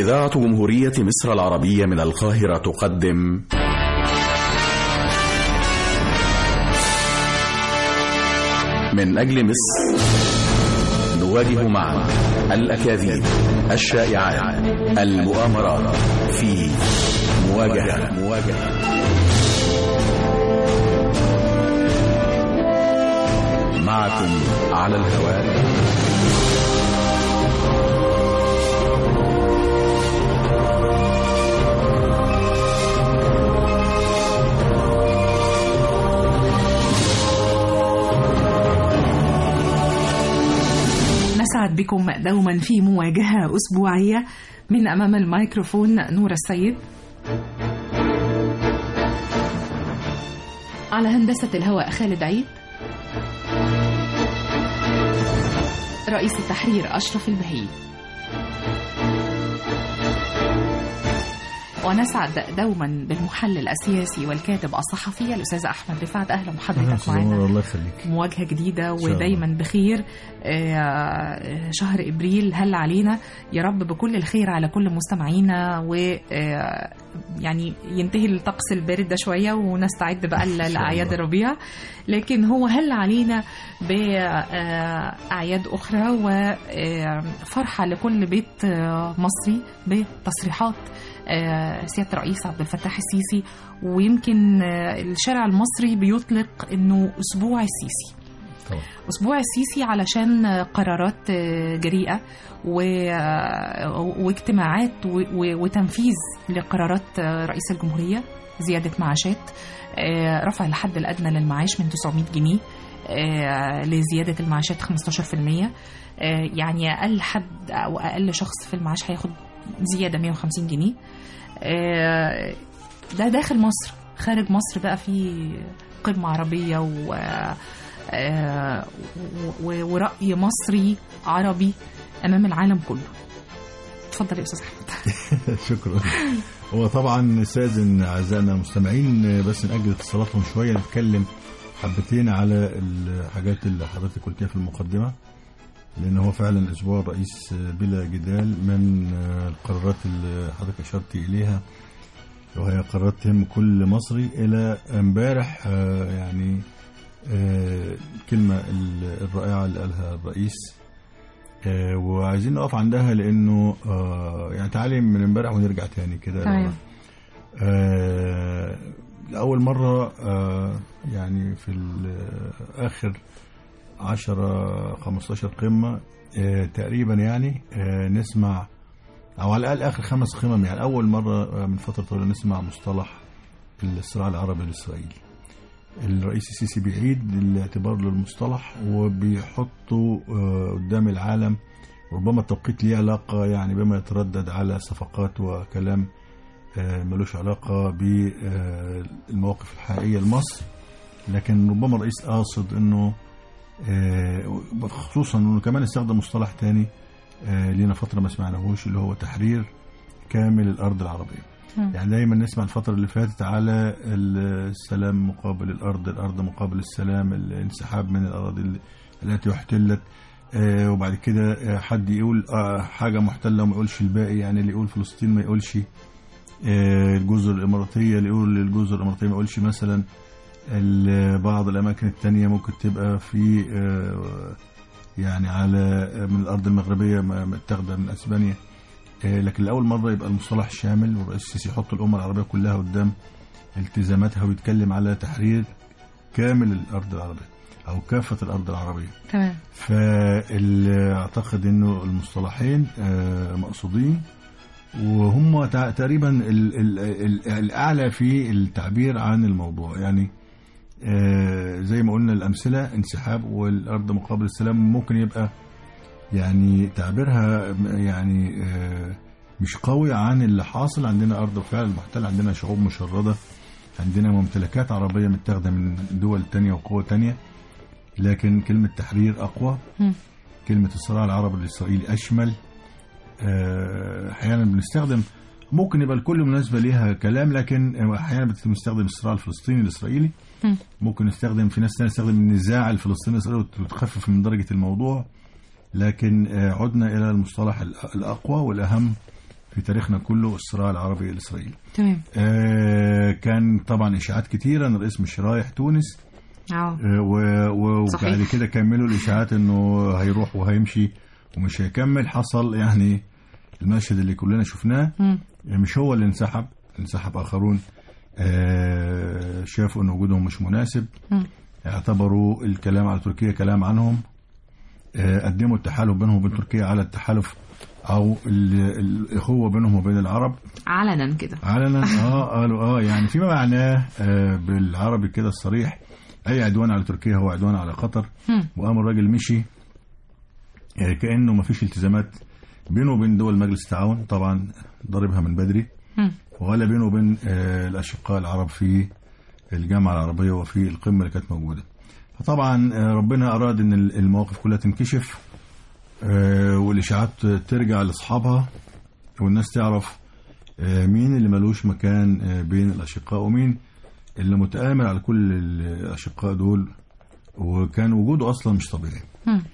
إذاعة جمهورية مصر العربية من القاهرة تقدم من أجل مصر نواجه معا الأكاذيب الشائعات المؤامرات في مواجهة مواجهة معكم على الهواء نسعد بكم دوما في مواجهة أسبوعية من أمام الميكروفون نور السيد على هندسة الهواء خالد عيد رئيس التحرير أشرف البهي ونسعد دوما بالمحلل السياسي والكاتب الصحفي الأستاذ أحمد رفعت أهلا بحضرتك معنا الله يخليك مواجهة جديدة شاء الله. ودايما بخير آه، شهر إبريل هل علينا يا رب بكل الخير على كل مستمعينا و آه، يعني ينتهي الطقس البارد ده شوية ونستعد بقى ل- شاء لأعياد الله. الربيع لكن هو هل علينا بأعياد أخرى وفرحة لكل بيت آه، مصري بتصريحات آه، سيادة الرئيس عبد الفتاح السيسي ويمكن آه، الشارع المصري بيطلق انه اسبوع السيسي طبعا اسبوع السيسي علشان قرارات آه، جريئه و- آه، واجتماعات و- و- وتنفيذ لقرارات آه، رئيس الجمهوريه زياده معاشات آه، رفع الحد الادنى للمعاش من 900 جنيه آه، لزياده المعاشات 15% آه، يعني اقل حد او اقل شخص في المعاش هياخد زياده 150 جنيه آه، ده داخل مصر خارج مصر بقى في قمه عربيه و آه، و- ورأي مصري عربي أمام العالم كله اتفضل يا أستاذ أحمد شكرا هو طبعا استاذن اعزائنا المستمعين بس ناجل اتصالاتهم شويه نتكلم حبتين على الحاجات اللي حضرتك قلتيها في المقدمه لان هو فعلا اسبوع الرئيس بلا جدال من القرارات اللي حضرتك اشرت اليها وهي قرارات تهم كل مصري الى امبارح آه، يعني آه، الكلمه الرائعه اللي قالها الرئيس آه، وعايزين نقف عندها لانه آه، يعني تعالي من امبارح ونرجع تاني كده تمام. آه، لأول مرة آه، يعني في ال- آخر 10 15 قمة آه، تقريبا يعني آه، نسمع أو على الأقل آخر خمس قمم يعني أول مرة آه، من فترة طويلة نسمع مصطلح الصراع العربي الإسرائيلي الرئيس السيسي بيعيد الاعتبار للمصطلح وبيحطه آه، قدام العالم ربما التوقيت ليه علاقة يعني بما يتردد على صفقات وكلام آه، ملوش علاقة بالمواقف الحقيقية لمصر لكن ربما الرئيس قاصد انه آه، خصوصا انه كمان استخدم مصطلح تاني آه، لينا فترة ما سمعناهوش اللي هو تحرير كامل الأرض العربية مم. يعني دايما نسمع الفترة اللي فاتت على السلام مقابل الأرض الأرض مقابل السلام الانسحاب من الأراضي ال- التي احتلت آه، وبعد كده آه، حد يقول آه، حاجة محتلة وما يقولش الباقي يعني اللي يقول فلسطين ما يقولش آه، الجزر الإماراتية اللي يقول الجزر الإماراتية ما يقولش مثلا ال- بعض الأماكن التانية ممكن تبقى في آه، يعني على من الأرض المغربية ما- متاخدة من أسبانيا آه، لكن لأول مرة يبقى المصطلح شامل والرئيس السيسي يحط الأمة العربية كلها قدام التزاماتها ويتكلم على تحرير كامل الأرض العربية أو كافة الأرض العربية تمام فأعتقد أنه المصطلحين آه، مقصودين وهم تع- تقريبا ال- ال- ال- الأعلى في التعبير عن الموضوع يعني آه، زي ما قلنا الأمثلة انسحاب والأرض مقابل السلام ممكن يبقى يعني تعبيرها يعني آه، مش قوي عن اللي حاصل عندنا أرض فعلا محتلة عندنا شعوب مشردة عندنا ممتلكات عربية متاخدة من دول تانية وقوة تانية لكن كلمة تحرير أقوى مم. كلمة الصراع العربي الإسرائيلي أشمل آه، أحيانا بنستخدم ممكن يبقى لكل مناسبة ليها كلام لكن أحيانا بنستخدم الصراع الفلسطيني الإسرائيلي مم. ممكن نستخدم في ناس تانية تستخدم النزاع الفلسطيني الإسرائيلي وتخفف من درجة الموضوع لكن آه، عدنا إلى المصطلح الأ- الأقوى والأهم في تاريخنا كله الصراع العربي الاسرائيلي تمام آه كان طبعا اشاعات كتيره ان الرئيس مش رايح تونس اه آه، و- و- صحيح. وبعد كده كملوا الاشاعات انه هيروح وهيمشي ومش هيكمل حصل يعني المشهد اللي كلنا شفناه مم. مش هو اللي انسحب انسحب اخرون آه، شافوا ان وجودهم مش مناسب مم. اعتبروا الكلام على تركيا كلام عنهم آه، قدموا التحالف بينهم وبين تركيا على التحالف او ال- الاخوه بينهم وبين العرب علنا كده علنا اه قالوا اه يعني فيما معناه آه بالعربي كده الصريح اي عدوان على تركيا هو عدوان على قطر مم. وقام الراجل مشي آه كانه ما فيش التزامات بينه وبين دول مجلس التعاون طبعا ضاربها من بدري مم. ولا بينه وبين آه الاشقاء العرب في الجامعه العربيه وفي القمه اللي كانت موجوده فطبعا آه ربنا اراد ان المواقف كلها تنكشف آه والاشاعات ترجع لاصحابها والناس تعرف آه، مين اللي ملوش مكان آه، بين الأشقاء ومين اللي متآمر على كل الأشقاء دول وكان وجوده أصلا مش طبيعي مم.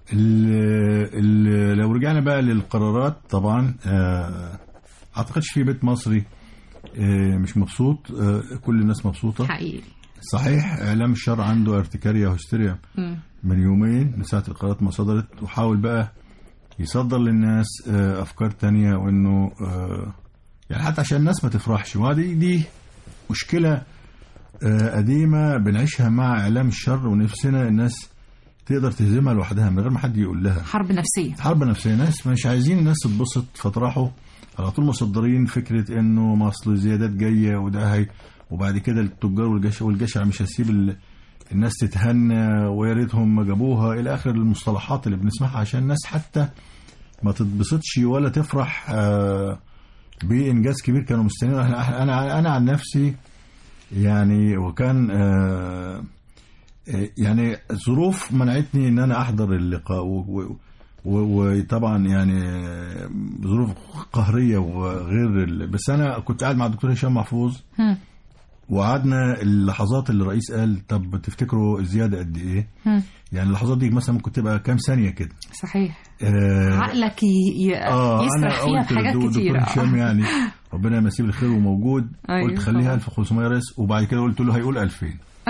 ال- ال- لو رجعنا بقى للقرارات طبعا آه، أعتقدش في بيت مصري آه، مش مبسوط آه، كل الناس مبسوطة حقيقي صحيح إعلام الشر عنده ارتكارية وهستيريا مم. من يومين من ساعة القرارات ما صدرت وحاول بقى يصدر للناس آه، أفكار تانية وإنه آه، يعني حتى عشان الناس ما تفرحش وهذه دي مشكلة آه، قديمة بنعيشها مع إعلام الشر ونفسنا الناس تقدر تهزمها لوحدها من غير ما حد يقول لها حرب نفسية حرب نفسية ناس مش عايزين الناس تتبسط فطرحوا على طول مصدرين فكرة انه ما اصل زيادات جاية وده هي وبعد كده التجار والجشع والجشع مش هيسيب ال- الناس تتهنى ويا ريتهم ما جابوها الى اخر المصطلحات اللي بنسمعها عشان الناس حتى ما تتبسطش ولا تفرح آه، بانجاز كبير كانوا مستنيين انا انا انا عن نفسي يعني وكان آه، آه، يعني ظروف منعتني ان انا احضر اللقاء و- و- و- وطبعا يعني آه، ظروف قهريه وغير ال... بس انا كنت قاعد مع الدكتور هشام محفوظ مم. وقعدنا اللحظات اللي الرئيس قال طب تفتكروا الزياده قد ايه؟ مم. يعني اللحظات دي مثلا ممكن تبقى كام ثانيه كده صحيح آه عقلك ي... ي... اه يسرح انا فيها قلت بحاجات للدكتور كتيرة هشام يعني ربنا يمسيه بالخير وموجود أيوة قلت خليها طبعا. 1500 رئيس وبعد كده قلت له هيقول 2000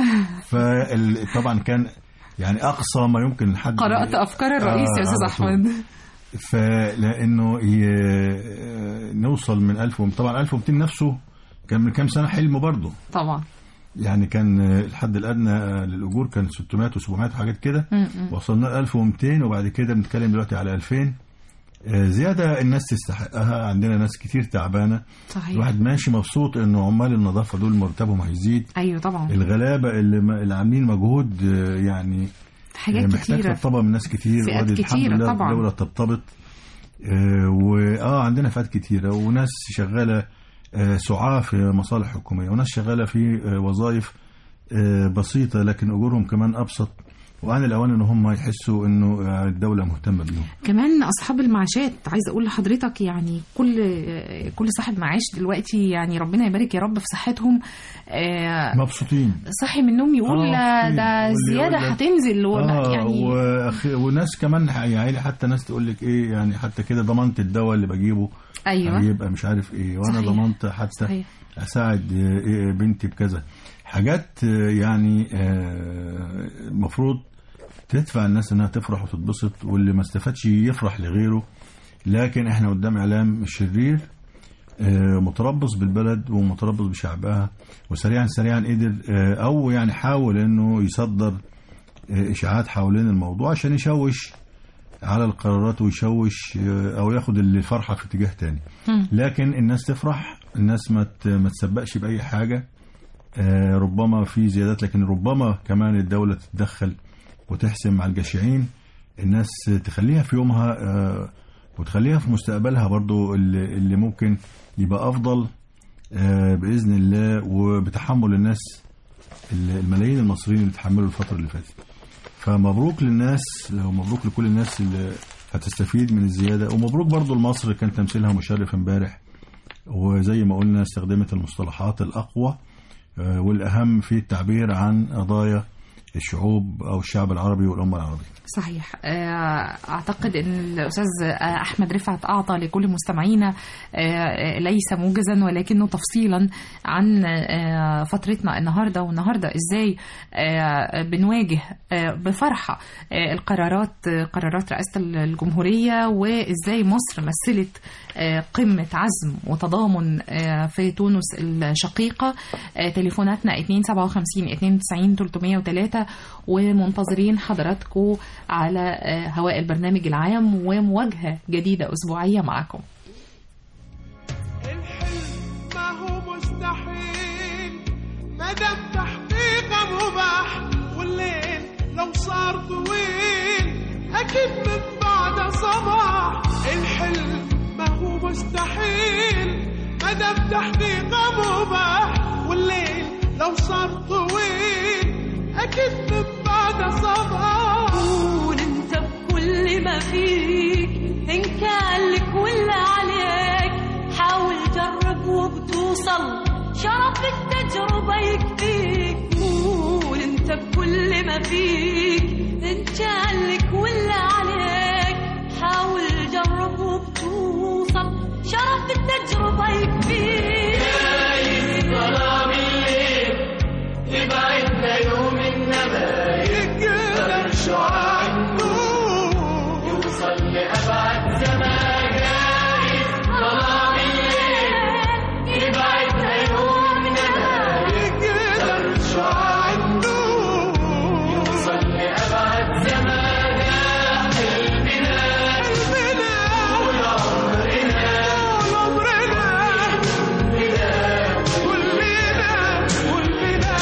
فطبعا كان يعني اقصى ما يمكن حد قرأت أفكار الرئيس آه، يا أستاذ على طول. أحمد فلانه ي- نوصل من 1000 طبعا 1200 نفسه كان من كام سنه حلم برضه طبعا يعني كان الحد الادنى للاجور كان 600 و700 وحاجات كده م- م. وصلنا ل 1200 وبعد كده بنتكلم دلوقتي على 2000 آه، زياده الناس تستحقها عندنا ناس كتير تعبانه صحيح الواحد ماشي مبسوط انه عمال النظافه دول مرتبهم هيزيد أيوه طبعا الغلابه اللي, ما- اللي عاملين مجهود آه، يعني حاجات محتاج كتيرة تطبق من ناس كتير فئات وادي الحمد كتيرة لله طبعاً. الدولة طبطبت آه، واه عندنا فئات كتيرة وناس شغالة آه، سعاة في مصالح حكومية وناس شغالة في آه، وظائف آه، بسيطة لكن أجورهم كمان أبسط وآن الأوان إن هم يحسوا إنه آه، الدولة مهتمة بيهم كمان اصحاب المعاشات عايزه اقول لحضرتك يعني كل كل صاحب معاش دلوقتي يعني ربنا يبارك يا رب في صحتهم آه، مبسوطين صحي من النوم يقول آه، لا في- ده واللي الزياده يقول لك- هتنزل ولا آه يعني وأخ... وناس كمان يعني حتى ناس تقول لك إيه يعني حتى كده ضمنت الدواء اللي بجيبه ايوه هيبقى مش عارف إيه وأنا صحيح. ضمنت حتى صحيح اساعد آه، بنتي بكذا حاجات آه، يعني آه، المفروض تدفع الناس انها تفرح وتتبسط واللي ما استفادش يفرح لغيره لكن احنا قدام اعلام شرير آه، متربص بالبلد ومتربص بشعبها وسريعا سريعا قدر آه، او يعني حاول انه يصدر آه، اشاعات حوالين الموضوع عشان يشوش على القرارات ويشوش آه، او ياخد الفرحه في اتجاه تاني مم. لكن الناس تفرح الناس ما ت- ما تسبقش باي حاجه آه، ربما في زيادات لكن ربما كمان الدوله تتدخل وتحسم على الجشعين الناس تخليها في يومها آه، وتخليها في مستقبلها برضو اللي اللي ممكن يبقى افضل آه، باذن الله وبتحمل الناس ال- الملايين المصريين اللي تحملوا الفتره اللي فاتت فمبروك للناس ومبروك لكل الناس اللي هتستفيد من الزياده ومبروك برضو لمصر كان تمثيلها مشرف امبارح وزي ما قلنا استخدمت المصطلحات الاقوى آه، والاهم في التعبير عن قضايا الشعوب او الشعب العربي والامه العربيه صحيح آه، اعتقد ان الاستاذ آه، احمد رفعت اعطى لكل مستمعينا آه، ليس موجزا ولكنه تفصيلا عن آه، فترتنا النهارده والنهارده ازاي آه، بنواجه آه، بفرحه آه، القرارات آه، قرارات رئاسه الجمهوريه وازاي مصر مثلت آه، قمه عزم وتضامن آه، في تونس الشقيقه آه، تليفوناتنا 257 92 303 ومنتظرين حضراتكم على آه، هواء البرنامج العام ومواجهه جديده اسبوعيه معكم الحلم ما هو مستحيل ما دام تحقيقه مباح والليل لو صار طويل اكيد من بعد صباح الحلم ما هو مستحيل ما دام تحقيقه مباح والليل لو صار طويل اكيد من بعد صباح قول انت بكل ما فيك ان كان لك ولا عليك حاول جرب وبتوصل شرف التجربة يكفيك قول انت بكل ما فيك ان كان لك ولا عليك حاول جرب وبتوصل شرف التجربة يكفيك يقدر شعاع النور يوصل لأبعد زمان يقدر شعاع النور يوصل لأبعد زمان قلبنا قلبنا والعمرنا والعمرنا كلنا كلنا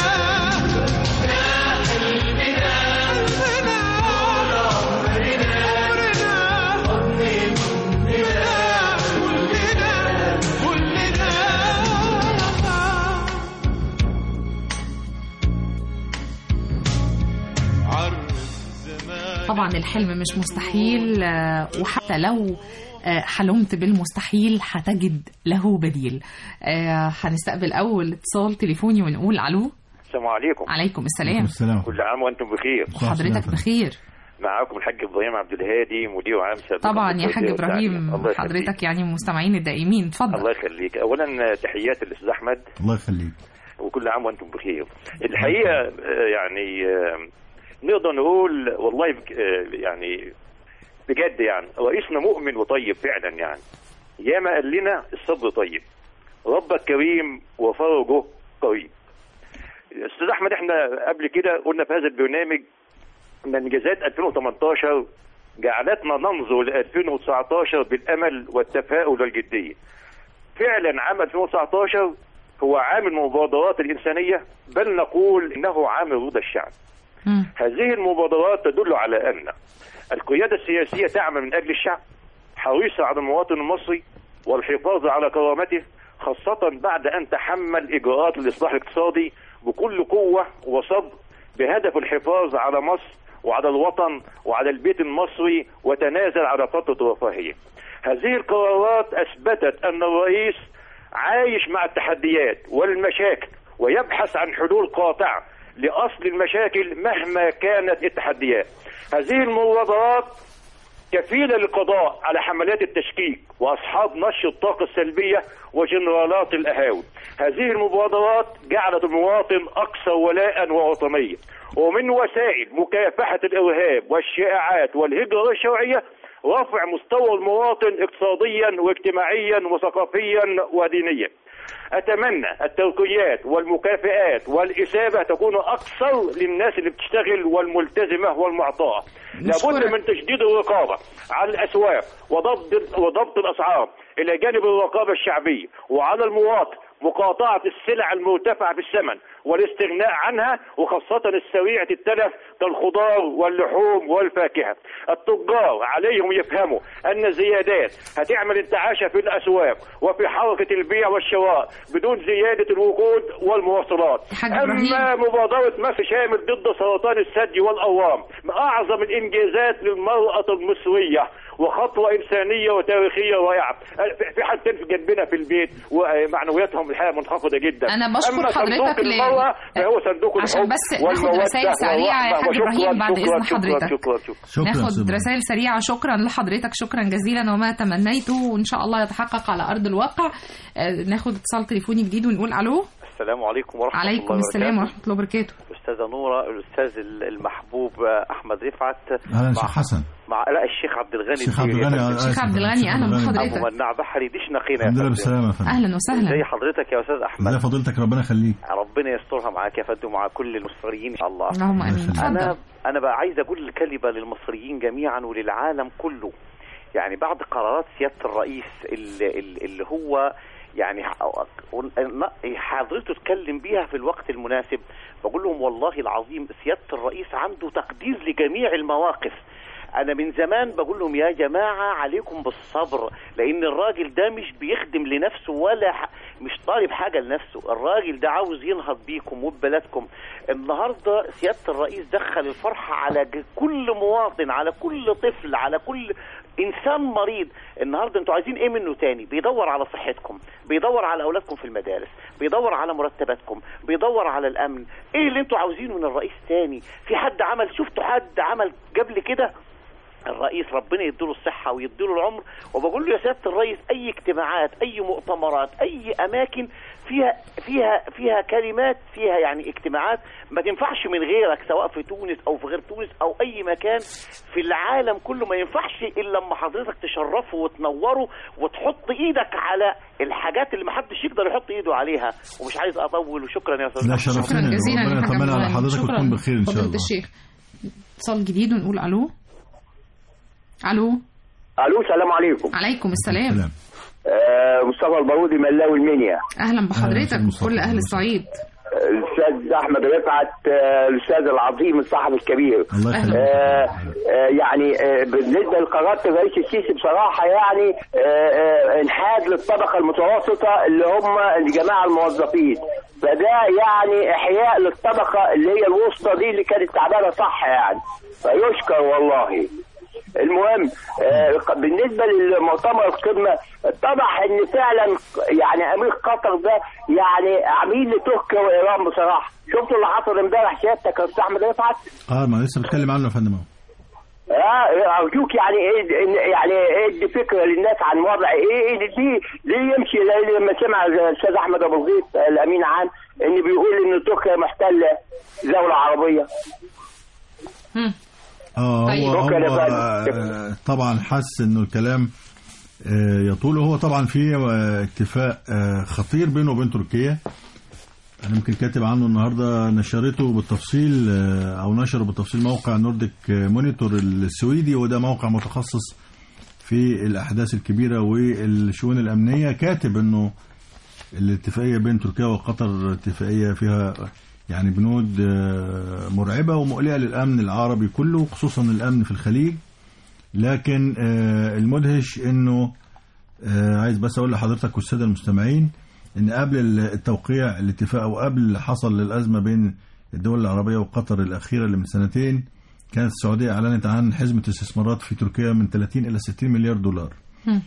طبعا الحلم مش مستحيل آه، وحتى لو آه، حلمت بالمستحيل هتجد له بديل آه، هنستقبل اول اتصال تليفوني ونقول الو السلام عليكم عليكم السلام السلام كل عام وانتم بخير حضرتك بخير معاكم الحاج ابراهيم عبد الهادي مدير عام سابق طبعا يا حاج التوزيع ابراهيم والتعليم. الله يخليك. حضرتك يعني من المستمعين الدائمين اتفضل الله يخليك اولا تحيات الاستاذ احمد الله يخليك وكل عام وانتم بخير الحقيقه آه، يعني آه، نقدر نقول والله بك- آه، يعني بجد يعني رئيسنا مؤمن وطيب فعلا يعني ياما قال لنا الصبر طيب ربك كريم وفرجه قريب استاذ احمد احنا قبل كده قلنا في هذا البرنامج ان انجازات 2018 جعلتنا ننظر ل 2019 بالامل والتفاؤل والجديه فعلا عام 2019 هو عام المبادرات الإنسانية بل نقول إنه عام رضا الشعب مم. هذه المبادرات تدل على أن القيادة السياسية تعمل من أجل الشعب حريصة على المواطن المصري والحفاظ على كرامته خاصة بعد أن تحمل إجراءات الإصلاح الاقتصادي بكل قوة وصبر بهدف الحفاظ على مصر وعلى الوطن وعلى البيت المصري وتنازل على فترة الرفاهية هذه القرارات أثبتت أن الرئيس عايش مع التحديات والمشاكل ويبحث عن حلول قاطعة لأصل المشاكل مهما كانت التحديات هذه المبادرات كفيلة للقضاء على حملات التشكيك وأصحاب نشر الطاقة السلبية وجنرالات الأهاوي هذه المبادرات جعلت المواطن أكثر ولاء ووطنية ومن وسائل مكافحة الإرهاب والشائعات والهجرة غير الشرعية رفع مستوى المواطن اقتصاديا واجتماعيا وثقافيا ودينيا اتمنى الترقيات والمكافئات والاثابه تكون اكثر للناس اللي بتشتغل والملتزمه والمعطاءه لابد نشكرك. من تشديد الرقابه على الاسواق وضبط وضبط الاسعار الى جانب الرقابه الشعبيه وعلى المواطن مقاطعة السلع المرتفعة في الثمن والاستغناء عنها وخاصة السريعة التلف كالخضار واللحوم والفاكهة التجار عليهم يفهموا أن زيادات هتعمل انتعاشة في الأسواق وفي حركة البيع والشراء بدون زيادة الوقود والمواصلات حاج إبراهيم. أما مبادرة مصر شامل ضد سرطان الثدي والأورام من أعظم الإنجازات للمرأة المصرية وخطوه انسانيه وتاريخيه رائعه في- في حالتين في جنبنا في البيت ومعنوياتهم الحقيقه منخفضه جدا أنا بشكر أما صندوق حضرتك ل- المرأة فهو صندوق عشان الحب بس ناخد والمودة رسائل سريعة يا والرحمة. حاج وشكراً- إبراهيم بعد شكراً- إذن شكراً- حضرتك. شكرا شكرا شكرا يا ناخد أستاذ رسائل سريعة شكرا لحضرتك شكرا جزيلا وما تمنيته وإن شاء الله يتحقق على أرض الواقع آه، ناخد اتصال تليفوني جديد ونقول ألو السلام عليكم ورحمة عليكم الله السلام وبركاته ورحمة الله وبركاته الأستاذة نورة الأستاذ المحبوب أحمد رفعت اهلا مع, شيخ حسن مع لا الشيخ عبد الغني الشيخ عبد الديري. الغني آه، الشيخ آسف. عبد الغني، الشيخ أهلا عبد الغني. بحضرتك. أبو مناع بحري ديش نقينا يا الحمد لله فندم بالسلامه يا فندم أهلا زي وسهلا حضرتك يا أستاذ ازي أحمد فضيلتك ربنا يخليك ربنا يسترها معاك يا فندم ومع كل المصريين إن شاء الله اللهم آمين أنا اتفضل أنا بقى عايز أقول كلمة للمصريين جميعا وللعالم كله يعني بعد قرارات سيادة الرئيس اللي, اللي هو يعني حضرته اتكلم بيها في الوقت المناسب بقول لهم والله العظيم سيادة الرئيس عنده تقدير لجميع المواقف انا من زمان بقول لهم يا جماعه عليكم بالصبر لان الراجل ده مش بيخدم لنفسه ولا ح... مش طالب حاجه لنفسه الراجل ده عاوز ينهض بيكم وببلدكم النهارده سياده الرئيس دخل الفرحه على ج- كل مواطن على كل طفل على كل انسان مريض النهارده انتوا عايزين ايه منه تاني بيدور على صحتكم بيدور على اولادكم في المدارس بيدور على مرتباتكم بيدور على الامن ايه اللي انتوا عاوزينه من الرئيس تاني في حد عمل شفتوا حد عمل قبل كده الرئيس ربنا يديله الصحة ويديله العمر وبقول له يا سيادة الرئيس أي اجتماعات أي مؤتمرات أي أماكن فيها فيها فيها كلمات فيها يعني اجتماعات ما تنفعش من غيرك سواء في تونس أو في غير تونس أو أي مكان في العالم كله ما ينفعش إلا لما حضرتك تشرفه وتنوره وتحط إيدك على الحاجات اللي ما حدش يقدر يحط إيده عليها ومش عايز أطول وشكرا يا أستاذ لا أحمد. شرفتنا شكرا جزيلا ربنا يا حاج يطمنا على عبد حضرتك الغني. وتكون بخير ان شاء فضيلة الله الشيخ اتصال جديد ونقول الو الو الو السلام عليكم عليكم السلام سلام آه مصطفى البارودي ملاوي المنيا اهلا أهلا بحضرتك أستاذ مصطفى. كل اهل الصعيد آه، الاستاذ احمد رفعت آه، الاستاذ العظيم الصحفي الكبير الله يخليك آه آه يعني آه بالنسبه لقرارات الرئيس السيسي بصراحه يعني آه آه انحاز للطبقه المتوسطه اللي هم الجماعه الموظفين فده يعني احياء للطبقه اللي هي الوسطى دي اللي كانت تعبانه صح يعني فيشكر والله المهم آه بالنسبه للمؤتمر القمه اتضح ان فعلا يعني امير قطر ده يعني عميل لتركيا وايران بصراحه شفتوا اللي حصل امبارح سيادتك يا استاذ احمد رفعت اه ما لسه بتكلم عنه يا فندم اهو اه ارجوك يعني ايه إن- يعني ادي فكره للناس عن وضع ايه إيه ليه ليه يمشي ليه لما سمع الاستاذ احمد ابو الغيث الامين عام ان بيقول ان تركيا محتله دوله عربيه هم. اه طيب. هو, هو شكرا يا فندم. آه، طبعا حس انه الكلام آه، يطول وهو طبعا في آه، اتفاق آه، خطير بينه وبين تركيا انا يمكن كاتب عنه النهارده نشرته بالتفصيل آه، او نشره بالتفصيل موقع نورديك مونيتور السويدي وده موقع متخصص في الاحداث الكبيره والشؤون الامنيه كاتب انه الاتفاقيه بين تركيا وقطر اتفاقيه فيها يعني بنود آه، مرعبه ومقلقه للامن العربي كله خصوصا الامن في الخليج لكن آه، المدهش انه آه، عايز بس اقول لحضرتك والساده المستمعين ان قبل التوقيع الاتفاق او قبل اللي حصل للازمه بين الدول العربيه وقطر الاخيره اللي من سنتين كانت السعوديه اعلنت عن حزمه استثمارات في تركيا من 30 الى 60 مليار دولار. هم.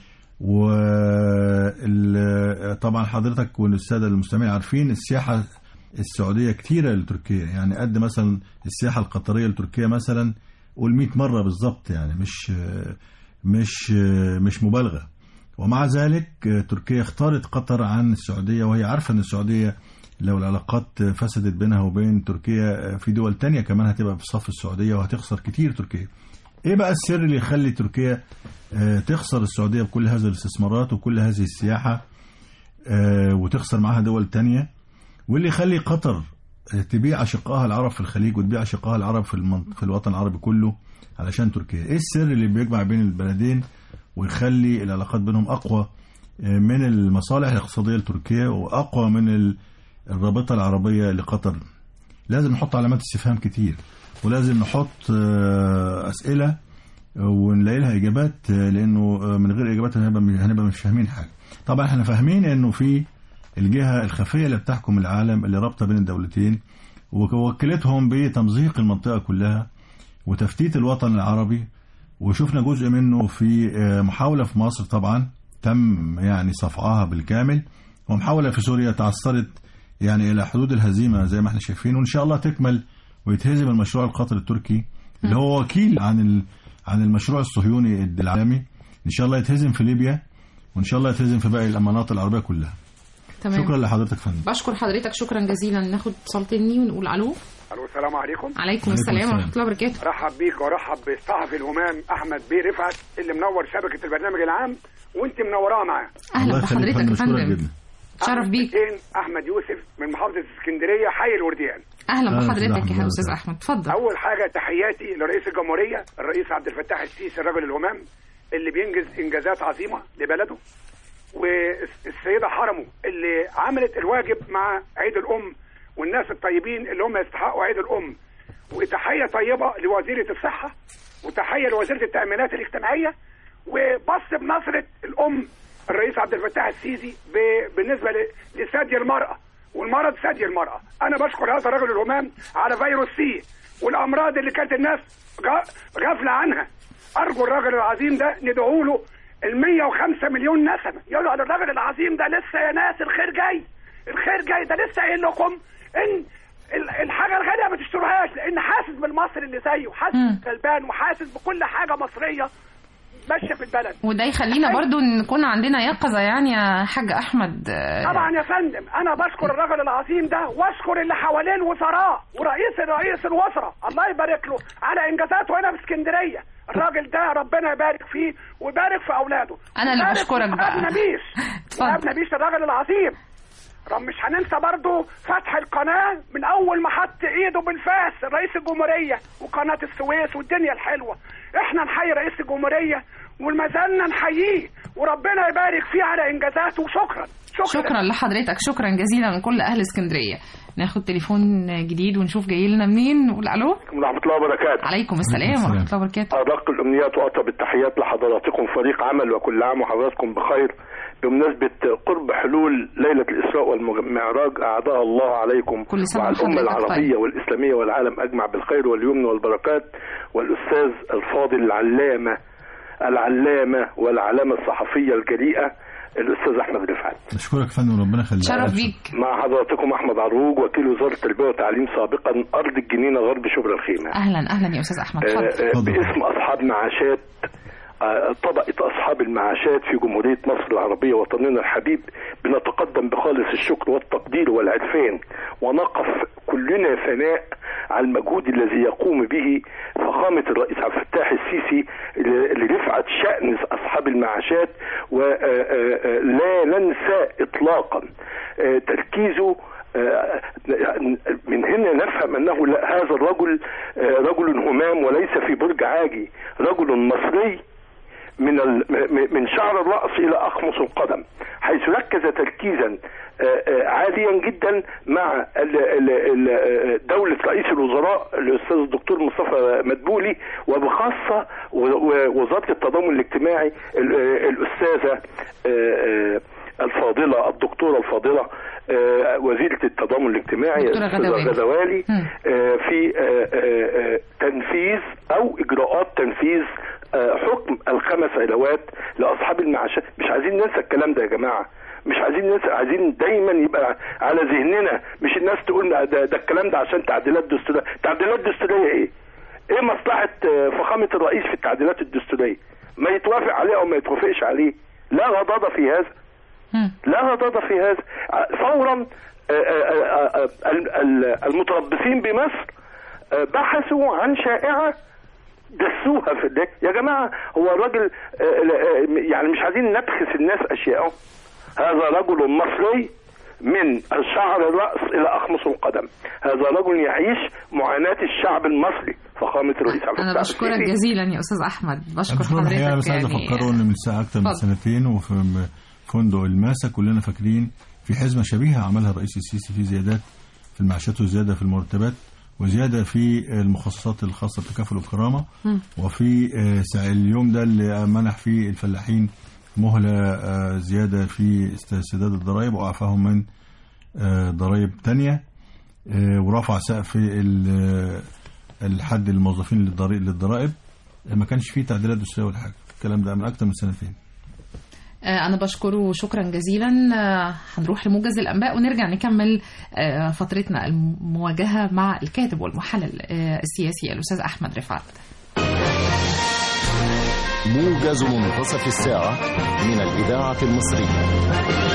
وطبعا حضرتك والساده المستمعين عارفين السياحه السعوديه كتيره لتركيا يعني قد مثلا السياحه القطريه لتركيا مثلا قول 100 مره بالظبط يعني مش مش مش مبالغه ومع ذلك تركيا اختارت قطر عن السعوديه وهي عارفه ان السعوديه لو العلاقات فسدت بينها وبين تركيا في دول تانية كمان هتبقى في صف السعوديه وهتخسر كتير تركيا. ايه بقى السر اللي يخلي تركيا آه، تخسر السعوديه بكل هذه الاستثمارات وكل هذه السياحه آه، وتخسر معاها دول تانية واللي يخلي قطر آه، تبيع اشقائها العرب في الخليج وتبيع اشقائها العرب في المن... في الوطن العربي كله علشان تركيا ايه السر اللي بيجمع بين البلدين ويخلي العلاقات بينهم اقوى آه، من المصالح الاقتصاديه لتركيا واقوى من ال- الرابطه العربيه لقطر لازم نحط علامات استفهام كتير ولازم نحط آه، اسئله ونلاقي لها اجابات آه، لانه آه، من غير اجابات هنبقى هنبقى مش فاهمين حاجه طبعا احنا فاهمين انه في الجهه الخفيه اللي بتحكم العالم اللي رابطه بين الدولتين ووكلتهم بتمزيق المنطقه كلها وتفتيت الوطن العربي وشفنا جزء منه في آه، محاولة في مصر طبعا تم يعني صفعها بالكامل ومحاولة في سوريا تعثرت يعني إلى حدود الهزيمة زي ما احنا شايفين وإن شاء الله تكمل ويتهزم المشروع القطري التركي اللي هو وكيل عن ال... عن المشروع الصهيوني العالمي إن شاء الله يتهزم في ليبيا وإن شاء الله يتهزم في باقي المناطق العربية كلها تمام شكرا لحضرتك فندم بشكر حضرتك شكرا جزيلا ناخد اتصال تاني ونقول الو الو السلام عليكم عليكم السلام ورحمه الله وبركاته رحب بيك ورحب بالصحفي الهمام احمد بيه رفعت اللي منور شبكه البرنامج العام وانت منوراه معاه اهلا الله يخليك بحضرتك يا مشكورك فندم جدا شرف بيك حسين احمد يوسف من محافظه اسكندريه حي الورديان اهلا أهلا بحضرتك أستاذ يا أحمد. استاذ احمد اتفضل اول حاجه تحياتي لرئيس الجمهوريه الرئيس عبد الفتاح السيسي الرجل الهمام اللي بينجز انجازات عظيمه لبلده والسيده حرمه اللي عملت الواجب مع عيد الام والناس الطيبين اللي هم يستحقوا عيد الام وتحيه طيبه لوزيره الصحه وتحيه لوزيره التامينات الاجتماعيه وبص بنظره الام الرئيس عبد الفتاح السيسي ب- بالنسبه ل- لثدي المراه والمرض ثدي المراه انا بشكر هذا الرجل الهمام على فيروس سي والامراض اللي كانت الناس غ- غافله عنها ارجو الراجل العظيم ده ندعو له ال 105 مليون نسمه يقولوا على الراجل العظيم ده لسه يا ناس الخير جاي الخير جاي ده لسه قايل لكم ان ال- الحاجه الغاليه ما تشتروهاش لان حاسس بالمصري اللي زيه مم. حاسس غلبان وحاسس بكل حاجه مصريه ماشيه في البلد وده يخلينا برضو نكون عندنا يقظه يعني يا حاج احمد آه، طبعا يا فندم انا بشكر الرجل العظيم ده واشكر اللي حواليه الوزراء ورئيس رئيس الوزراء الله يبارك له على انجازاته هنا في اسكندريه الراجل ده ربنا يبارك فيه ويبارك في اولاده أنا اللي ويبارك بشكرك في بقى. ابن نبيش اتفضل. وابن نبيش الراجل العظيم رب مش هننسى برضو فتح القناة من أول ما حط إيده بالفاس رئيس الجمهورية وقناة السويس والدنيا الحلوة إحنا نحيي رئيس الجمهورية وما زلنا نحييه وربنا يبارك فيه على إنجازاته وشكرا شكرا, شكرا لحضرتك شكرا جزيلا من كل اهل اسكندريه ناخد تليفون جديد ونشوف جاي لنا منين نقول الو ورحمة الله وبركاته عليكم السلام السلام. ورحمه الله وبركاته أرق الأمنيات وأطيب التحيات لحضراتكم فريق عمل وكل عام وحضراتكم بخير بمناسبة قرب حلول ليلة الإسراء والمعراج أعدها الله عليكم كل سنة وعلى الأمة وحضرتك العربية طيب. والإسلامية والعالم أجمع بالخير واليمن والبركات والأستاذ الفاضل العلامة العلامة والعلامة الصحفية الجريئة الأستاذ أحمد رفعت أشكرك يا فندم ربنا يخليك شرف بيك مع حضراتكم أحمد عروج وكيل وزارة التربية والتعليم سابقا أرض الجنينة غرب شبرا الخيمة اهلا اهلا يا استاذ احمد آه، اتفضل آه، اتفضل. باسم اصحاب معاشات آه، طبقة أصحاب المعاشات في جمهورية مصر العربية وطننا الحبيب بنتقدم بخالص الشكر والتقدير والعرفان ونقف كلنا ثناء على المجهود الذي يقوم به فخامة الرئيس عبد الفتاح السيسي ل- لرفعة شأن أصحاب المعاشات ولا ننسى إطلاقا آه، تركيزه آه، من هنا نفهم انه لا هذا الرجل آه، رجل همام وليس في برج عاجي رجل مصري من ال- م- من شعر الراس الى اخمص القدم حيث ركز تركيزا آه، آه، عاليا جدا مع ال- ال- ال- دوله رئيس الوزراء الاستاذ الدكتور مصطفى مدبولي وبخاصه و- و- وزاره التضامن الاجتماعي ال- آه، الاستاذه آه، آه، الفاضله الدكتوره الفاضله آه، وزيره التضامن الاجتماعي دكتورة الأستاذة غدوالي. غدوالي مم. آه، في آه، آه، آه، تنفيذ او اجراءات تنفيذ آه، حكم الخمس علاوات لاصحاب المعاشات مش عايزين ننسى الكلام ده يا جماعه مش عايزين ننسى عايزين دايما يبقى على ذهننا مش الناس تقول ده, ده الكلام ده عشان تعديلات دستوريه تعديلات دستوريه ايه ايه مصلحه آه، فخامه الرئيس في التعديلات الدستوريه ما يتوافق عليه او ما يتوافقش عليه لا غضاضه في هذا مم. لا غضاضة في هذا فورا آه، آه، آه، آه، ال- ال- المتربصين بمصر آه، بحثوا عن شائعة دسوها في ده يا جماعة هو الراجل آه، آه، يعني مش عايزين نبخس الناس أشياءهم هذا رجل مصري من شعر الرأس إلى أخمص القدم هذا رجل يعيش معاناة الشعب المصري فخامة الرئيس عبد انا الفتاح بشكرك السيسي. جزيلا يا استاذ احمد بشكر بشكرك الحقيقه حضرتك بس عايز يعني افكره ان من ساعه اكتر من اتفضل. سنتين وفي م- فندق الماسة كلنا فاكرين في حزمه شبيهه عملها الرئيس السيسي في زيادات في المعاشات وزياده في المرتبات وزياده في المخصصات الخاصه بتكافل الكرامه مم. وفي آه، سع- اليوم ده اللي منح فيه الفلاحين مهله آه، زياده في است- سداد الضرائب واعفاهم من آه، ضرائب تانية آه، ورفع سقف ال- الحد الموظفين للضرائب للضرائب ما كانش فيه تعديلات دستوريه ولا حاجه الكلام ده من اكتر من سنتين آه، أنا بشكره شكرا جزيلا آه، هنروح لموجز الأنباء ونرجع نكمل آه، فترتنا المواجهة مع الكاتب والمحلل آه، السياسي الأستاذ أحمد رفعت موجز منتصف الساعة من الإذاعة المصرية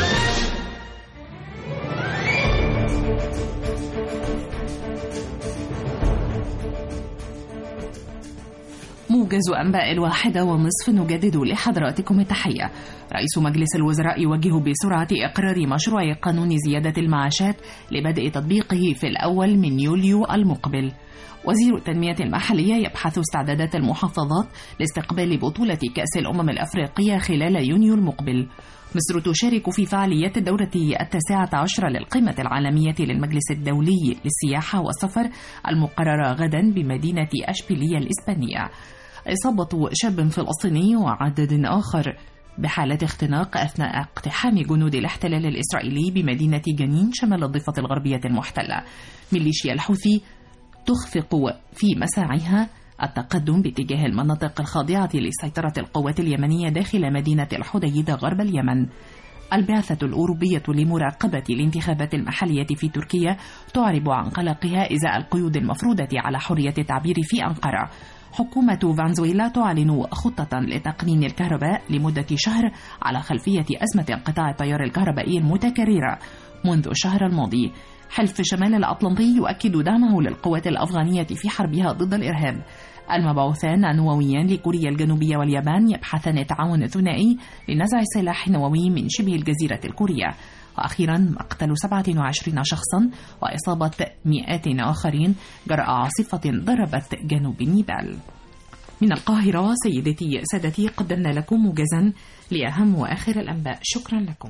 موجز أنباء الواحدة ونصف نجدد لحضراتكم التحية رئيس مجلس الوزراء يوجه بسرعة إقرار مشروع قانون زيادة المعاشات لبدء تطبيقه في الأول من يوليو المقبل وزير التنمية المحلية يبحث استعدادات المحافظات لاستقبال بطولة كأس الأمم الأفريقية خلال يونيو المقبل مصر تشارك في فعاليات الدورة التاسعة عشر للقمة العالمية للمجلس الدولي للسياحة والسفر المقررة غدا بمدينة أشبيلية الإسبانية إصابة شاب فلسطيني وعدد آخر بحالة اختناق أثناء اقتحام جنود الاحتلال الإسرائيلي بمدينة جنين شمال الضفة الغربية المحتلة ميليشيا الحوثي تخفق في مساعيها التقدم باتجاه المناطق الخاضعة لسيطرة القوات اليمنية داخل مدينة الحديدة غرب اليمن البعثة الأوروبية لمراقبة الانتخابات المحلية في تركيا تعرب عن قلقها إزاء القيود المفروضة على حرية التعبير في أنقرة حكومة فنزويلا تعلن خطة لتقنين الكهرباء لمدة شهر على خلفية أزمة انقطاع التيار الكهربائي المتكررة منذ الشهر الماضي حلف شمال الأطلنطي يؤكد دعمه للقوات الأفغانية في حربها ضد الإرهاب المبعوثان النوويان لكوريا الجنوبية واليابان يبحثان تعاون ثنائي لنزع سلاح نووي من شبه الجزيرة الكورية وأخيرا مقتل 27 شخصا وإصابة مئات آخرين جراء عاصفة ضربت جنوب نيبال من القاهرة سيدتي سادتي قدمنا لكم موجزا لأهم وآخر الأنباء شكرا لكم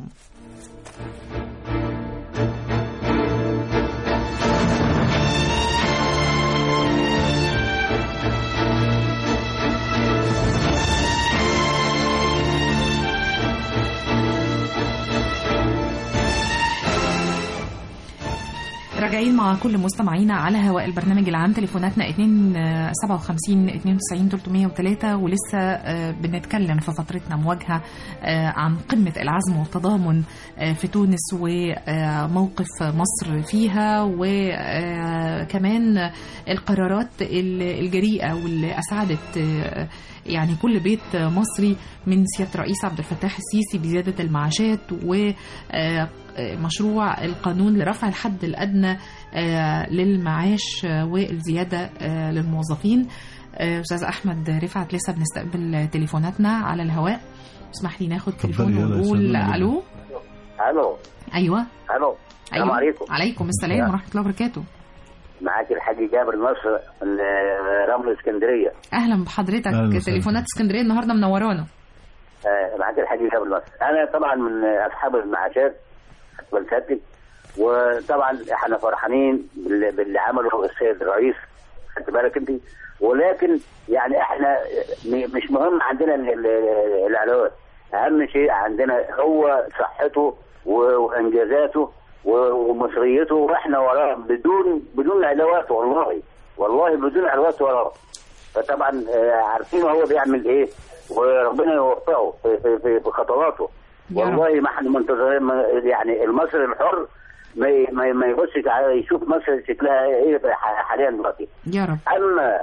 راجعين مع كل مستمعينا على هواء البرنامج العام تليفوناتنا 2 57 92 303 ولسه آه، بنتكلم في فترتنا مواجهه آه، عن قمه العزم والتضامن آه، في تونس وموقف مصر فيها وكمان القرارات ال- الجريئه واللي اسعدت آه، يعني كل بيت مصري من سياده الرئيس عبد الفتاح السيسي بزياده المعاشات ومشروع القانون لرفع الحد الادنى آه، للمعاش آه، والزياده آه، للموظفين آه، استاذ احمد رفعت لسه بنستقبل تليفوناتنا على الهواء اسمح لي ناخد تليفون يلا يا ونقول سلام. الو الو ايوه الو السلام ايوه عليكم عليكم السلام يا. ورحمه الله وبركاته معاك الحاج جابر نصر من آه، رمل اسكندريه اهلا بحضرتك أهلا وسهلا. تليفونات اسكندريه النهارده منورانا آه، معاك الحاج جابر نصر انا طبعا من آه، اصحاب المعاشات والساتك وطبعا احنا فرحانين باللي, باللي عمله السيد الرئيس خدت بالك انت ولكن يعني احنا م- مش مهم عندنا ال- ال- العلاوات اهم شيء عندنا هو صحته و- وانجازاته و- ومصريته واحنا وراه بدون بدون علاوات والله والله بدون علاوات وراه فطبعا آه، عارفين هو بيعمل ايه وربنا يوفقه في, في, في, في خطواته يا رب. والله ما احنا منتظرين ما- يعني المصري الحر ما ي- ما ي- ما يبصش على- يشوف مصر شكلها ايه في ح- حاليا دلوقتي يا رب اما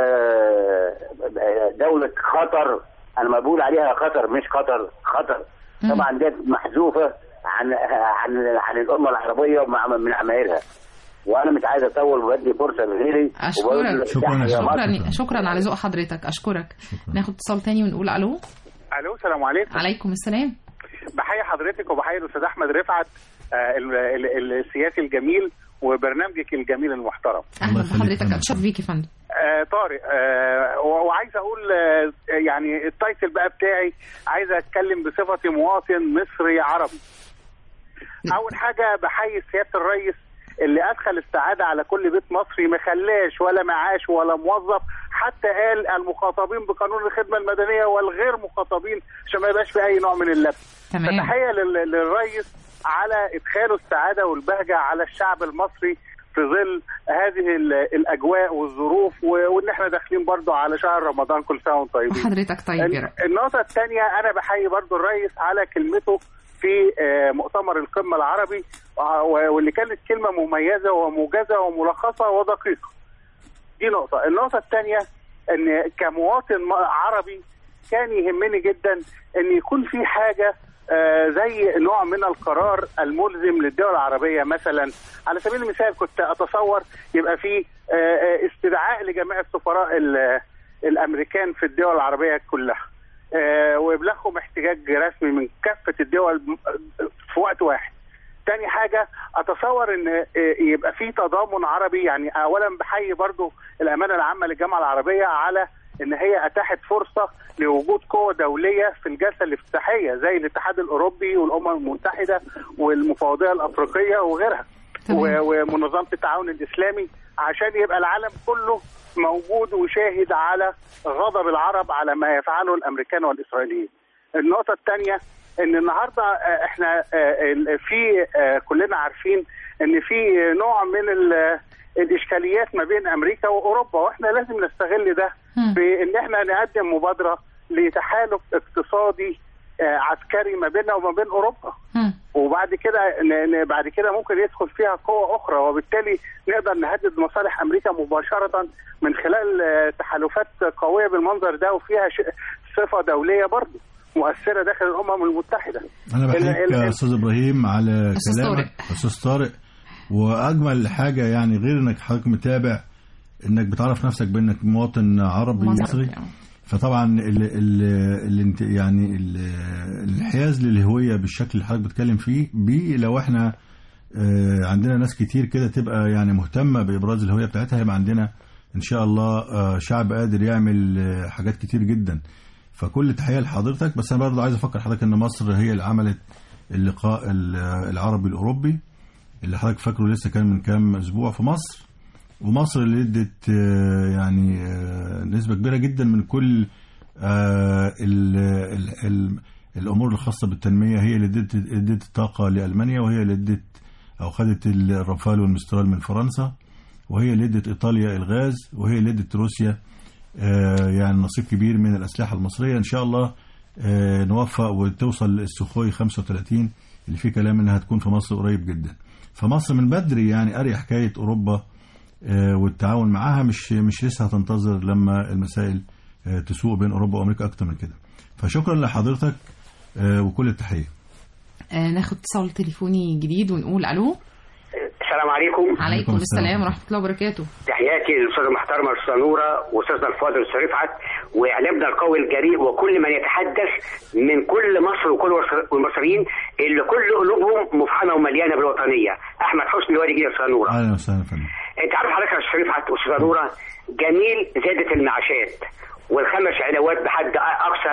آه، دولة خطر انا ما بقول عليها خطر مش خطر خطر مم. طبعا دي محذوفة عن عن عن الامة العربية ومع- من عمايلها وانا مش عايز اطول وبدي فرصة لغيري وبقول اشكرك شكراً يا تحية شكراً. مصر. شكرا شكرا على ذوق حضرتك اشكرك ناخد اتصال تاني ونقول الو الو السلام عليكم عليكم السلام بحيي حضرتك وبحيي الاستاذ احمد رفعت آه، ال- ال- السياسي الجميل وبرنامجك الجميل المحترم اهلا الله يخليك بحضرتك فندم. اتشرف بيك يا فندم آه طارق آه و- وعايز اقول آه يعني التايتل بقى بتاعي عايز اتكلم بصفتي مواطن مصري عربي اول حاجه بحيي سياده الرئيس اللي ادخل السعاده على كل بيت مصري ما خلاش ولا معاش ولا موظف حتى قال المخاطبين بقانون الخدمه المدنيه والغير مخاطبين عشان ما يبقاش في اي نوع من اللبس تمام فتحيه لل- للرئيس على ادخاله السعاده والبهجه على الشعب المصري في ظل هذه ال- الاجواء والظروف و- وان احنا داخلين برضو على شهر رمضان كل سنه وانتم طيبين وحضرتك طيب يا رب النقطة الثانية أنا بحيي برضو الرئيس على كلمته في آه، مؤتمر القمة العربي وع- واللي كانت كلمة مميزة وموجزة وملخصة ودقيقة دي نقطة النقطة الثانية أن كمواطن م- عربي كان يهمني جدا أن يكون في حاجة آه، زي نوع من القرار الملزم للدول العربية مثلا على سبيل المثال كنت أتصور يبقى في آه، آه، استدعاء لجميع السفراء ال- الأمريكان في الدول العربية كلها آه، ويبلغهم احتجاج رسمي من كافة الدول م- في وقت واحد تاني حاجة أتصور أن آه، يبقى في تضامن عربي يعني أولا بحيي برضو الأمانة العامة للجامعة العربية على أن هي أتاحت فرصة لوجود قوة دولية في الجلسة الافتتاحية زي الاتحاد الأوروبي والأمم المتحدة والمفوضية الأفريقية وغيرها و- ومنظمة التعاون الإسلامي عشان يبقى العالم كله موجود وشاهد على غضب العرب على ما يفعله الامريكان والاسرائيليين. النقطه الثانيه ان النهارده آه، احنا آه، ال- في آه، كلنا عارفين ان في نوع من ال- الاشكاليات ما بين امريكا واوروبا واحنا لازم نستغل ده بان احنا نقدم مبادره لتحالف اقتصادي آه، عسكري ما بيننا وما بين اوروبا. وبعد كده ن- ن- بعد كده ممكن يدخل فيها قوة أخرى وبالتالي نقدر نهدد مصالح أمريكا مباشرة من خلال آه، تحالفات قوية بالمنظر ده وفيها ش- صفة دولية برضه مؤثرة داخل الأمم المتحدة انا ال- بحييك ال- يا استاذ ابراهيم على أستاذ كلامك استاذ طارق واجمل حاجه يعني غير انك حضرتك متابع انك بتعرف نفسك بانك مواطن عربي مصري. مصري فطبعا ال ال ال انت يعني ال الانحياز للهويه بالشكل اللي حضرتك بتتكلم فيه بيه لو احنا آه، عندنا ناس كتير كده تبقى يعني مهتمه بابراز الهويه بتاعتها يبقى عندنا ان شاء الله آه، شعب قادر يعمل آه، حاجات كتير جدا فكل تحيه لحضرتك بس انا برضه عايز افكر حضرتك ان مصر هي اللي عملت اللقاء ال- العربي الاوروبي اللي حضرتك فاكره لسه كان من كام اسبوع في مصر ومصر اللي ادت آه، يعني آه، نسبه كبيره جدا من كل آه، ال ال ال الامور الخاصه بالتنميه هي اللي ادت ادت الطاقه لالمانيا وهي اللي ادت او خدت الرافال والمسترال من فرنسا وهي اللي ادت ايطاليا الغاز وهي اللي ادت روسيا آه، يعني نصيب كبير من الاسلحه المصريه ان شاء الله آه، نوفق وتوصل السخوي 35 اللي فيه كلام انها هتكون في مصر قريب جدا فمصر من بدري يعني قاري حكايه اوروبا آه، والتعاون معاها مش مش لسه هتنتظر لما المسائل آه، تسوق بين اوروبا وامريكا اكتر من كده فشكرا لحضرتك آه، وكل التحيه آه ناخد اتصال تليفوني جديد ونقول الو السلام عليكم عليكم السلام ورحمه الله وبركاته تحياتي للاستاذه المحترمه الاستاذه نوره واستاذنا الفاضل الاستاذ رفعت واعلامنا القوي الجريء وكل من يتحدث من كل مصر وكل مصر- والمصريين اللي كل قلوبهم مفحمه ومليانه بالوطنيه احمد حسني وادي جديد استاذه نوره اهلا وسهلا فندم انت عارف حضرتك يا استاذ رفعت واستاذه نوره جميل زادت المعاشات والخمس علاوات بحد اقصى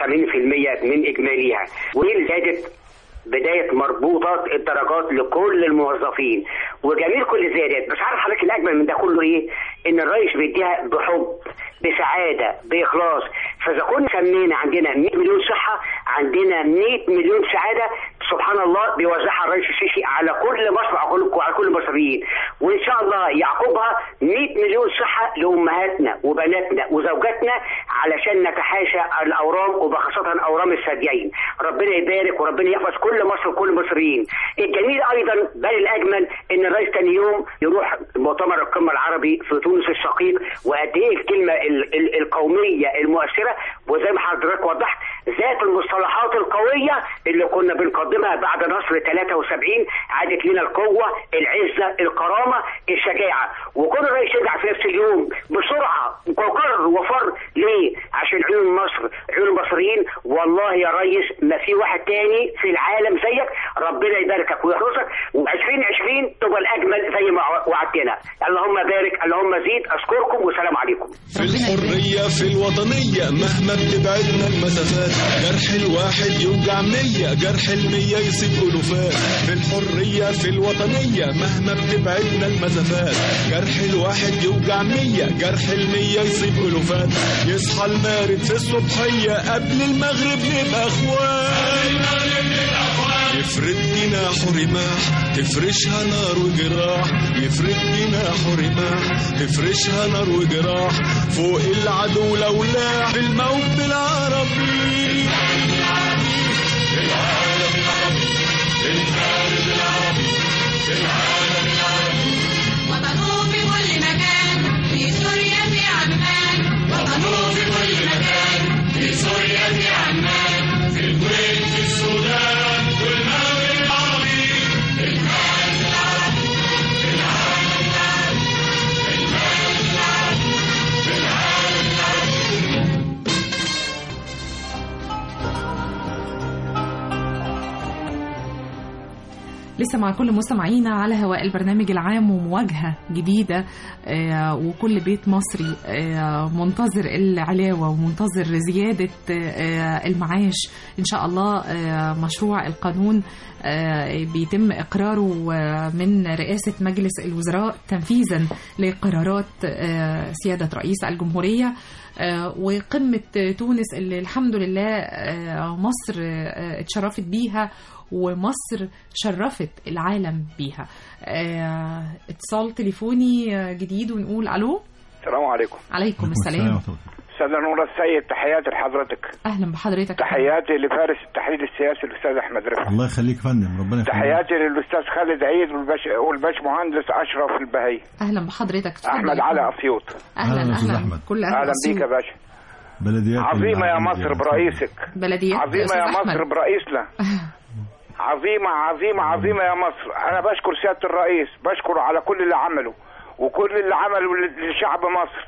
80% من اجماليها وجميل زادت بداية مربوطات الدرجات لكل الموظفين وجميل كل زيادات بس عارف حضرتك الأجمل من ده كله إيه؟ إن الرئيس بيديها بحب بسعادة بإخلاص فإذا كنا سمينا عندنا 100 مليون صحة عندنا 100 مليون سعادة سبحان الله بيوزعها الرئيس السيسي على كل مصر وعلى كل على كل المصريين وإن شاء الله يعقبها 100 مليون صحة لأمهاتنا وبناتنا وزوجاتنا علشان نتحاشى الأورام وبخاصة أورام الثديين ربنا يبارك وربنا يحفظ كل مصر وكل المصريين الجميل أيضا بل الأجمل إن الرئيس تاني يوم يروح مؤتمر القمة العربي في تونس الشقيق وقد إيه الكلمة ال- ال- القومية المؤثرة وزي ما حضرتك وضحت ذات المصطلحات القوية اللي كنا بنقدمها بعد نصر 73 عادت لنا القوة العزة الكرامة الشجاعة وكل الرئيس يرجع في نفس اليوم بسرعة وقرر وفر ليه؟ عشان عيون مصر عيون المصريين والله يا ريس ما في واحد تاني في العالم زيك ربنا يباركك ويحرسك و2020 تبقى الأجمل زي ما وعدتنا اللهم بارك اللهم زيد أشكركم والسلام عليكم في الحرية في الوطنية مهما بتبعدنا المسافات جرح الواحد يوجع مية جرح المية يصيب ألوفات في الحرية في الوطنية مهما بتبعدنا المسافات جرح الواحد يوجع مية جرح المية يصيب ألوفات يصحى المارد في الصبحية قبل المغرب نبقى اخوات يفرد جناحه رماح تفرشها نار وجراح يفرد جناحه رماح تفرشها نار وجراح فوق العدو لو لاح بالموت العربي وطنوه في كل مكان في سوريا في عمان وطنوه في كل مكان في سوريا في عمان في الكويت في السودان والمغرب العربي العالم العربي العالم العربي العالم العربي العالم العربي لسه مع كل مستمعينا على هواء البرنامج العام ومواجهة جديدة آه، وكل بيت مصري آه، منتظر العلاوة ومنتظر زيادة آه، المعاش إن شاء الله آه، مشروع القانون آه، بيتم إقراره آه، من رئاسة مجلس الوزراء تنفيذا لقرارات آه، سيادة رئيس الجمهورية آه، وقمة تونس اللي الحمد لله آه، مصر آه، اتشرفت بيها ومصر شرفت العالم بيها آه، اتصال تليفوني آه، جديد ونقول الو السلام عليكم عليكم السلام استاذ نور السيد تحياتي لحضرتك اهلا بحضرتك تحياتي لفارس التحليل السياسي الاستاذ احمد رفعت الله يخليك يا فندم ربنا يخليك تحياتي للاستاذ خالد عيد والباش والباش مهندس اشرف البهي اهلا بحضرتك اتفضل احمد يا علي فندم. اسيوط اهلا أهلا أستاذ اهلا أحمد. كل اهلا اهلا بيك يا أسيوط. باشا بلديات عظيمه يا العالم مصر دي. برئيسك بلديات عظيمه أستاذ يا أحمد. مصر برئيسنا عظيمه عظيمه عظيمه يا مصر انا بشكر سياده الرئيس بشكره على كل اللي عمله وكل اللي عمله لشعب مصر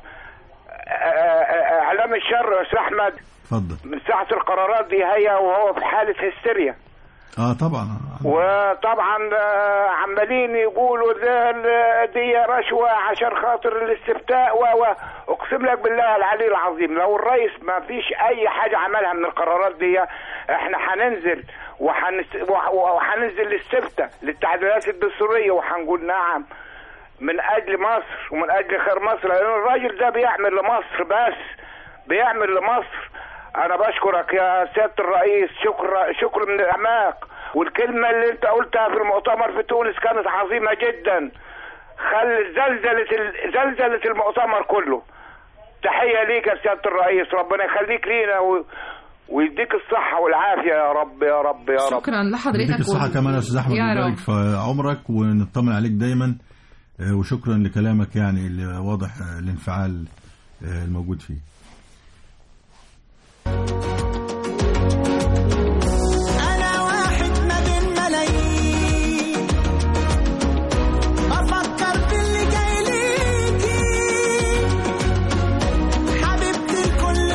آه، آه، اعلام الشر يا استاذ احمد اتفضل من ساعه القرارات دي هي وهو في حاله هستيريا اه طبعا وطبعا آه، عمالين يقولوا ده ال- دي رشوه عشان خاطر الاستفتاء و و اقسم لك بالله العلي العظيم لو الرئيس ما فيش اي حاجه عملها من القرارات دي احنا هننزل وحنس- وح- وهننزل للستة للتعديلات الدستوريه وهنقول نعم من اجل مصر ومن اجل خير مصر لان الراجل ده بيعمل لمصر بس بيعمل لمصر انا بشكرك يا سياده الرئيس شكر شكر من الاعماق والكلمه اللي انت قلتها في المؤتمر في تونس كانت عظيمه جدا خلت زلزله ال- زلزله المؤتمر كله تحيه ليك يا سياده الرئيس ربنا يخليك لينا و... ويديك الصحه والعافيه يا رب يا رب يا رب شكرا لحضرتك يديك الصحة و- كمان يا استاذ احمد يا ويبارك رب في عمرك ونطمن عليك دايما آه، وشكرا لكلامك يعني اللي واضح آه، الانفعال آه، الموجود فيه أنا واحد ما بين ملايين بفكر في اللي جاي ليكي حبيبتي الكل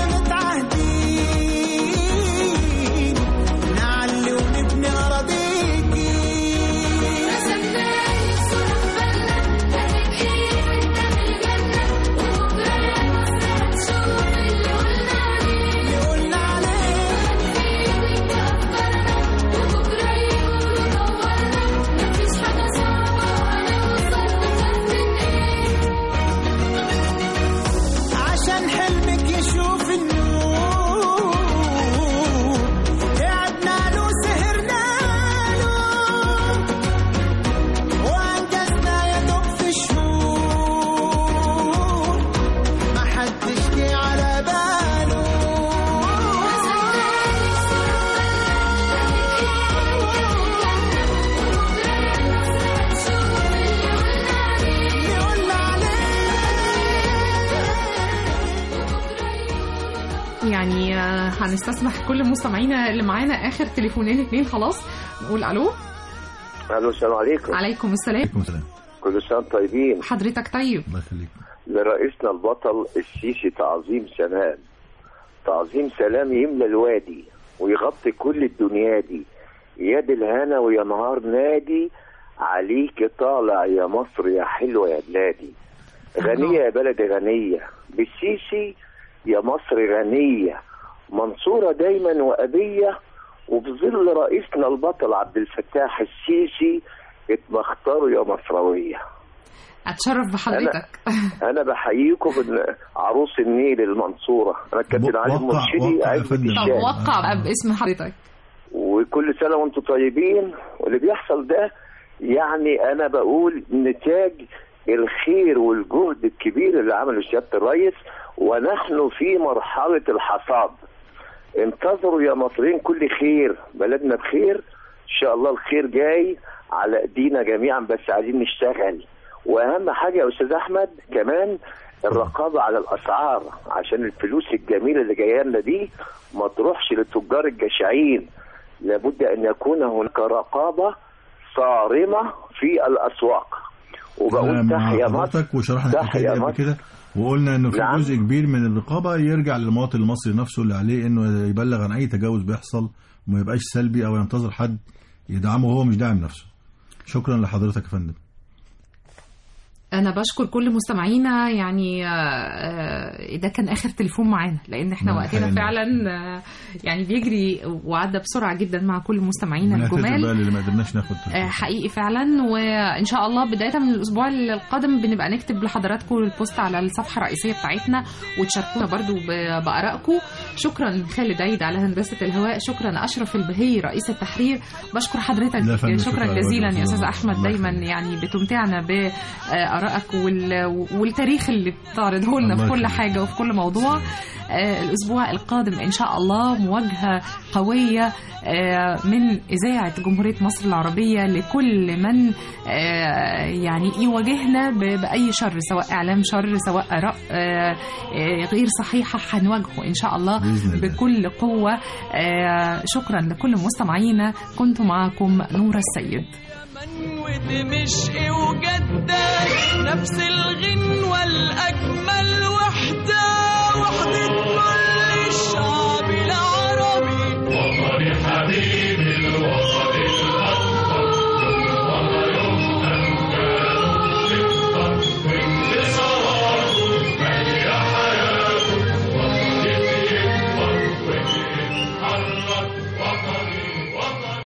متعهدين نعلي ونبني أراضيكي رسمنالي صورة في بالنا هتبقي وانت من الجنة وبكرة يا مصر هتشوف اللي قلنا عليه اللي قلنا عليه وانت أفكارنا وبكرة يقولوا دورنا مفيش حاجة صعبة وهنوصل نخاف من ايه عشان حلمك يشوف النور قعدنا له سهرنا له وانجزنا يا دوب في شهور ما حدش جه على باله اللي قلنا يعني آه، هنستسمح كل مستمعينا اللي معانا اخر تليفونين اتنين خلاص نقول الو الو السلام عليكم عليكم السلام كل سنه وانتم طيبين حضرتك طيب الله يخليك لرئيسنا البطل السيسي تعظيم سلام تعظيم سلام يملى الوادي ويغطي كل الدنيا دي يد الهنا ويا نهار نادي عليك طالع يا مصر يا حلوة يا بلادي غنية يا بلدي غنية بالسيسي يا مصر غنية منصورة دايما وأبية وفي ظل رئيسنا البطل عبد الفتاح السيسي اتمختاروا يا مصروية اتشرف بحضرتك انا بحييكم من عروس النيل المنصوره انا الكابتن علي وقع- المرشدي وقع يا عزبة فندم. طب الشام وقع بقى باسم حضرتك وكل سنه وانتم طيبين واللي بيحصل ده يعني انا بقول نتاج الخير والجهد الكبير اللي عمله سياده الرئيس ونحن في مرحله الحصاد انتظروا يا مصريين كل خير بلدنا بخير ان شاء الله الخير جاي على ايدينا جميعا بس عايزين نشتغل واهم حاجه يا استاذ احمد كمان الرقابه على الاسعار عشان الفلوس الجميله اللي جايه لنا دي ما تروحش للتجار الجشعين لابد ان يكون هناك رقابه صارمه في الاسواق وبقول مع تحيا مصر حضرتك وشرحنا الحكايه تحيا دي قبل مصر كده وقلنا انه في نعم. جزء كبير من الرقابه يرجع للمواطن المصري نفسه اللي عليه انه يبلغ عن اي تجاوز بيحصل وما يبقاش سلبي او ينتظر حد يدعمه وهو مش داعم نفسه شكرا لحضرتك يا فندم انا بشكر كل مستمعينا يعني آه، آه، ده كان اخر تليفون معانا لان احنا نعم، وقتنا حقيقي. فعلا آه، يعني بيجري وعدى بسرعه جدا مع كل مستمعينا ونعتذر الجمال بقى اللي ما قدرناش ناخد آه، حقيقي فعلا وان شاء الله بدايه من الاسبوع القادم بنبقى نكتب لحضراتكم البوست على الصفحه الرئيسيه بتاعتنا وتشاركونا برضو ب- بارائكم شكرا خالد عيد على هندسه الهواء شكرا اشرف البهي رئيس التحرير بشكر حضرتك لا يا فندم، شكرا شكرا جزيلا لوجهك. يا استاذ احمد الله دايما يعني بتمتعنا بارائك وال- والتاريخ اللي بتعرضه لنا الله في كل يخليك. حاجه وفي كل موضوع آه، الأسبوع القادم إن شاء الله مواجهة قوية آه، من إذاعة جمهورية مصر العربية لكل من آه، يعني يواجهنا ب- بأي شر سواء إعلام شر سواء آراء آه، آه، غير صحيحة هنواجهه إن شاء الله بإذن الله. بكل قوة آه، شكرا لكل مستمعينا كنت معكم نورة السيد ودمشق وجدة نفس الغنوة الأجمل وحدة